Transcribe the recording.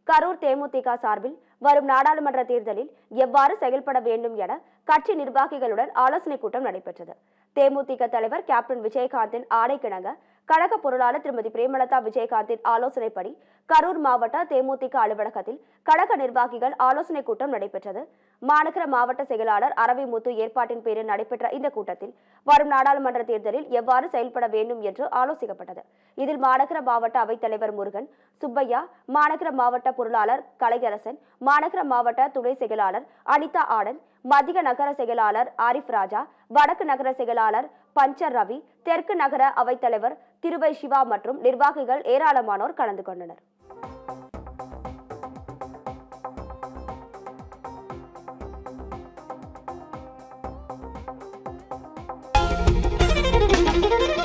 கரூர் தேமுதிக சார்பில் வரும் நாடாளுமன்ற தேர்தலில் எவ்வாறு செயல்பட வேண்டும் என கட்சி நிர்வாகிகளுடன் ஆலோசனைக் கூட்டம் நடைபெற்றது தேமுதிக தலைவர் கேப்டன் விஜயகாந்தின் ஆணைக்கிணங்க கழக பொருளாளர் திருமதி பிரேமலதா விஜயகாந்தின் ஆலோசனைப்படி கரூர் மாவட்ட தேமுதிக அலுவலகத்தில் கழக நிர்வாகிகள் ஆலோசனைக் கூட்டம் நடைபெற்றது மாநகர மாவட்ட செயலாளர் அரவிமுத்து ஏற்பாட்டின் பேரில் நடைபெற்ற இந்த கூட்டத்தில் வரும் நாடாளுமன்ற தேர்தலில் எவ்வாறு செயல்பட வேண்டும் என்று ஆலோசிக்கப்பட்டது இதில் மாநகர மாவட்ட அவைத்தலைவர் முருகன் சுப்பையா மாநகர மாவட்ட பொருளாளர் கலையரசன் மாநகர மாவட்ட துணை செயலாளர் அனிதா ஆனந்த் மத்திய நகர செயலாளர் ஆரிஃப் ராஜா வடக்கு நகர செயலாளர் பஞ்சர் ரவி தெற்கு நகர அவைத்தலைவர் திருவை சிவா மற்றும் நிர்வாகிகள் ஏராளமானோர் கலந்து கொண்டனர் Thank you.